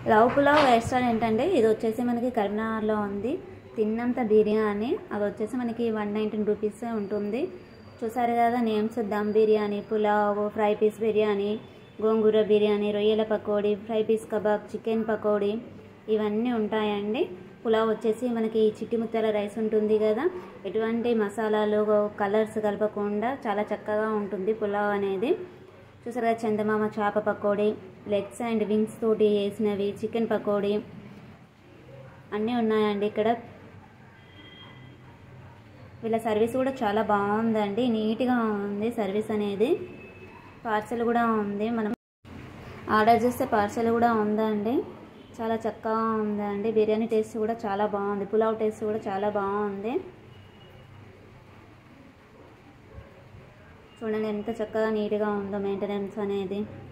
love pulao restaurant అంటే ఇది వచ్చేసి మనకి కరీంనగర్లో ఉంది తిన్నంత బిర్యానీ అది వచ్చేసి మనకి వన్ నైన్టీన్ రూపీస్ ఉంటుంది చూసారు కదా names dum biryani pulao fry piece biryani gongura biryani రొయ్యల pakodi fry piece kebab chicken pakodi ఇవన్నీ ఉంటాయండి పులావ్ వచ్చేసి మనకి చిట్టి ముత్యాల రైస్ ఉంటుంది కదా ఎటువంటి మసాలాలు కలర్స్ కలపకుండా చాలా చక్కగా ఉంటుంది పులావ్ అనేది చూసారు కదా చందమామ చేప పకోడీ లెగ్స్ అండ్ వింగ్స్ తోటి వేసినవి చికెన్ పకోడీ అన్నీ ఉన్నాయండి ఇక్కడ వీళ్ళ సర్వీస్ కూడా చాలా బాగుందండి నీట్గా ఉంది సర్వీస్ అనేది పార్సల్ కూడా ఉంది మనం ఆర్డర్ చేస్తే పార్సల్ కూడా ఉందండి చాలా చక్కగా ఉందండి బిర్యానీ టేస్ట్ కూడా చాలా బాగుంది పులావ్ టేస్ట్ కూడా చాలా బాగుంది చూడండి ఎంత చక్కగా నీట్గా ఉందో మెయింటెనెన్స్ అనేది